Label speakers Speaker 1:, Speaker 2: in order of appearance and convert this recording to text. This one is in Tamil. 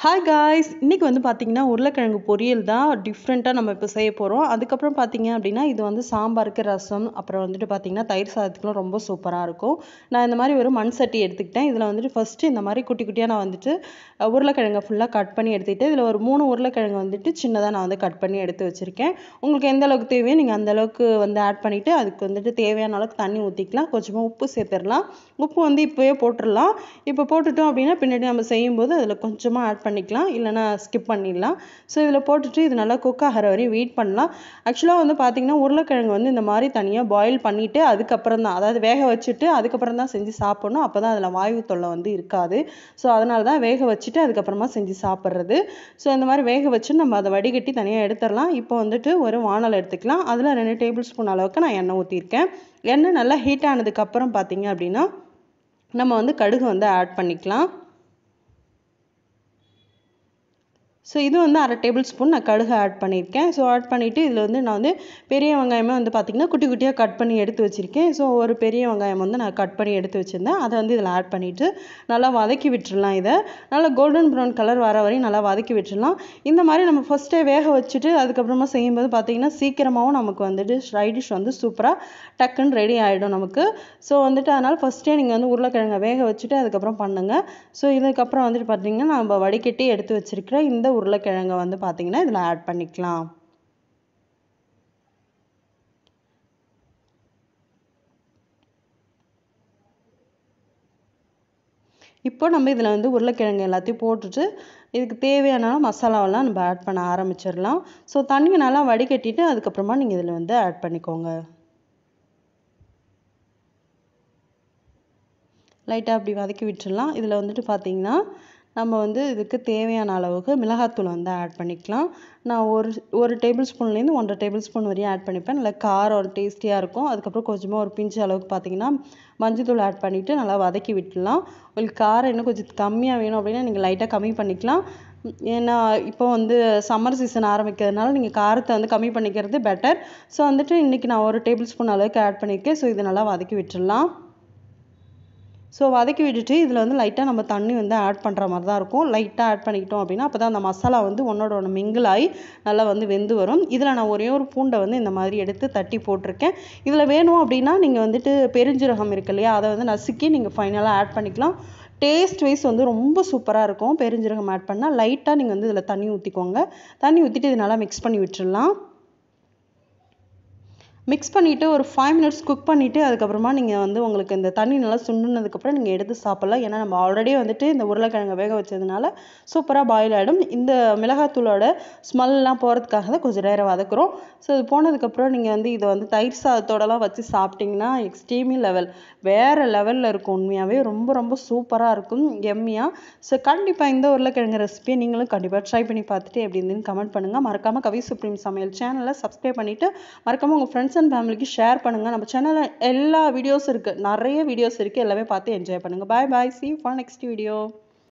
Speaker 1: ஹாய் காய்ஸ் இன்னைக்கு வந்து பார்த்தீங்கன்னா உருளைக்கிழங்கு பொரியல் தான் டிஃப்ரெண்ட்டாக நம்ம இப்போ செய்ய போகிறோம் அதுக்கப்புறம் பார்த்தீங்க அப்படின்னா இது வந்து சாம்பாருக்கு ரசம் அப்புறம் வந்துட்டு பார்த்தீங்கன்னா தயிர் சாதத்துக்குலாம் ரொம்ப சூப்பராக இருக்கும் நான் இந்த மாதிரி ஒரு மண் சட்டி எடுத்துக்கிட்டேன் இதில் வந்துட்டு ஃபஸ்ட்டு இந்த மாதிரி குட்டி குட்டியாக நான் வந்துட்டு அஹ், உருளைக்கிழங்கை ஃபுல்லாக கட் பண்ணி எடுத்துக்கிட்டு இதில் ஒரு மூணு உருளைக்கிழங்கு வந்துட்டு சின்னதாக நான் வந்து கட் பண்ணி எடுத்து வச்சுருக்கேன் உங்களுக்கு எந்த அளவுக்கு தேவையோ நீங்கள் அந்த அளவுக்கு வந்து ஆட் பண்ணிவிட்டு அதுக்கு வந்துட்டு தேவையான அளவுக்கு தண்ணி ஊற்றிக்கலாம் கொஞ்சமாக உப்பு சேர்த்துடலாம் உப்பு வந்து இப்போவே போட்டுடலாம் இப்போ போட்டுட்டோம் அப்படின்னா பின்னாடி நம்ம செய்யும்போது அதில் கொஞ்சமாக ஆட் பண்ணிக்கலாம் இல்லைன்னா ஸ்கிப் பண்ணிடலாம் ஸோ இதில் போட்டுட்டு இது நல்லா குக் ஆகிற வரையும் வெயிட் பண்ணலாம் ஆக்சுவலாக வந்து பார்த்தீங்கன்னா உருளைக்கிழங்கு வந்து இந்த மாதிரி தனியாக பாயில் பண்ணிவிட்டு அதுக்கப்புறம் தான் அதாவது வேக வச்சுட்டு அதுக்கப்புறம் தான் செஞ்சு சாப்பிடணும் அப்போ தான் அதில் வாயு தொல்லை வந்து இருக்காது ஸோ அதனால தான் வேக வச்சுட்டு அதுக்கப்புறமா செஞ்சு சாப்பிட்றது ஸோ இந்த மாதிரி வேக வச்சு நம்ம அதை வடிகட்டி தனியாக எடுத்துடலாம் இப்போ வந்துட்டு ஒரு வானல் எடுத்துக்கலாம் அதில் ரெண்டு டேபிள் ஸ்பூன் அளவுக்கு நான் எண்ணெய் ஊற்றிருக்கேன் எண்ணெய் நல்லா ஹீட் ஆனதுக்கப்புறம் பார்த்தீங்க அப்படின்னா நம்ம வந்து கடுகு வந்து ஆட் பண்ணிக்கலாம் ஸோ இது வந்து அரை டேபிள் ஸ்பூன் நான் கடுகு ஆட் பண்ணியிருக்கேன் ஸோ ஆட் பண்ணிவிட்டு இதில் வந்து நான் வந்து பெரிய வெங்காயமே வந்து பார்த்திங்கன்னா குட்டி குட்டியாக கட் பண்ணி எடுத்து வச்சுருக்கேன் ஸோ ஒரு பெரிய வெங்காயம் வந்து நான் கட் பண்ணி எடுத்து வச்சுருந்தேன் அதை வந்து இதில் ஆட் பண்ணிவிட்டு நல்லா வதக்கி விட்டுறலாம் இதை நல்லா கோல்டன் ப்ரௌன் கலர் வர வரையும் நல்லா வதக்கி விட்டுறலாம் இந்த மாதிரி நம்ம ஃபஸ்ட்டே வேக வச்சுட்டு அதுக்கப்புறமா செய்யும்போது பார்த்திங்கன்னா சீக்கிரமாகவும் நமக்கு வந்துட்டு ஃப்ரைட் டிஷ் வந்து சூப்பராக டக்குன்னு ரெடி ஆகிடும் நமக்கு ஸோ வந்துட்டு அதனால் ஃபஸ்ட்டே நீங்கள் வந்து உருளைக்கிழங்கை வேக வச்சுட்டு அதுக்கப்புறம் பண்ணுங்கள் ஸோ இதுக்கப்புறம் வந்துட்டு பார்த்தீங்கன்னா நம்ம வடிகட்டி எடுத்து வச்சிருக்கிற இந்த உருளைக்கிழங்கை வந்து பார்த்தீங்கன்னா இதில் ஆட் பண்ணிக்கலாம் இப்போ நம்ம இதில் வந்து உருளைக்கிழங்கு எல்லாத்தையும் போட்டுட்டு இதுக்கு தேவையான மசாலாவெல்லாம் நம்ம ஆட் பண்ண ஆரம்பிச்சிடலாம் ஸோ தண்ணியை நல்லா வடிகட்டிட்டு அதுக்கப்புறமா நீங்கள் இதில் வந்து ஆட் பண்ணிக்கோங்க லைட்டாக அப்படி வதக்கி விட்டுறலாம் இதில் வந்துட்டு பார்த்தீங்கன்னா நம்ம வந்து இதுக்கு தேவையான அளவுக்கு மிளகாத்தூள் வந்து ஆட் பண்ணிக்கலாம் நான் ஒரு ஒரு டேபிள் ஸ்பூன்லேருந்து ஒன்றரை டேபிள் ஸ்பூன் வரையும் ஆட் பண்ணிப்பேன் நல்லா காரம் ஒரு டேஸ்டியாக இருக்கும் அதுக்கப்புறம் கொஞ்சமாக ஒரு பிஞ்சு அளவுக்கு பார்த்தீங்கன்னா மஞ்சத்தூள் ஆட் பண்ணிவிட்டு நல்லா வதக்கி விட்டுடலாம் உங்களுக்கு காரம் இன்னும் கொஞ்சம் கம்மியாக வேணும் அப்படின்னா நீங்கள் லைட்டாக கம்மி பண்ணிக்கலாம் ஏன்னா இப்போ வந்து சம்மர் சீசன் ஆரம்பிக்கிறதுனால நீங்கள் காரத்தை வந்து கம்மி பண்ணிக்கிறது பெட்டர் ஸோ வந்துட்டு இன்றைக்கி நான் ஒரு டேபிள் ஸ்பூன் அளவுக்கு ஆட் பண்ணியிருக்கேன் ஸோ இதை நல்லா வதக்கி விட்டுடலாம் ஸோ வதக்கி விட்டுட்டு இதில் வந்து லைட்டாக நம்ம தண்ணி வந்து ஆட் பண்ணுற மாதிரி தான் இருக்கும் லைட்டாக ஆட் பண்ணிக்கிட்டோம் அப்படின்னா அப்போ தான் அந்த மசாலா வந்து ஒன்றோட ஒன்று மிங்கிள் ஆகி நல்லா வந்து வெந்து வரும் இதில் நான் ஒரே ஒரு பூண்டை வந்து இந்த மாதிரி எடுத்து தட்டி போட்டிருக்கேன் இதில் வேணும் அப்படின்னா நீங்கள் வந்துட்டு பெருஞ்சீரகம் இருக்கு இல்லையா அதை வந்து நசுக்கி நீங்கள் ஃபைனலாக ஆட் பண்ணிக்கலாம் டேஸ்ட் வைஸ் வந்து ரொம்ப சூப்பராக இருக்கும் பெருஞ்சீரகம் ஆட் பண்ணால் லைட்டாக நீங்கள் வந்து இதில் தண்ணி ஊற்றிக்கோங்க தண்ணி ஊற்றிட்டு இது நல்லா மிக்ஸ் பண்ணி விட்டுடலாம் மிக்ஸ் பண்ணிவிட்டு ஒரு ஃபைவ் மினிட்ஸ் குக் பண்ணிவிட்டு அதுக்கப்புறமா நீங்கள் வந்து உங்களுக்கு இந்த தண்ணி நல்லா சுண்டுனதுக்கப்புறம் நீங்கள் எடுத்து சாப்பிட்லாம் ஏன்னா நம்ம ஆல்ரெடி வந்துட்டு இந்த உருளைக்கிழங்கை வேக வச்சதுனால சூப்பராக பாயில் ஆகிடும் இந்த மிளகாத்தூளோட ஸ்மெல்லாம் போகிறதுக்காக தான் கொஞ்சம் நேரம் வதக்குறோம் ஸோ இது போனதுக்கப்புறம் நீங்கள் வந்து இதை வந்து தயிர் சாதத்தோடலாம் வச்சு சாப்பிட்டிங்கன்னா எக்ஸ்ட்ரீமி லெவல் வேறு லெவலில் இருக்கும் உண்மையாகவே ரொம்ப ரொம்ப சூப்பராக இருக்கும் எம்மியாக ஸோ கண்டிப்பாக இந்த உருளைக்கிழங்கு ரெசிபியை நீங்களும் கண்டிப்பாக ட்ரை பண்ணி பார்த்துட்டு எப்படி இருந்துன்னு கமெண்ட் பண்ணுங்கள் மறக்காமல் கவி சுப்ரீம் சமையல் சேனலை சப்ஸ்கிரைப் பண்ணிவிட்டு மறக்காமல் உங்கள் ஃப்ரெண்ட்ஸ் அண்ட் ஃபேமிலிக்கு ஷேர் பண்ணுங்கள் நம்ம சேனலில் எல்லா வீடியோஸ் இருக்குது நிறைய வீடியோஸ் இருக்குது எல்லாமே பார்த்து என்ஜாய் பண்ணுங்கள் bye bye see for next video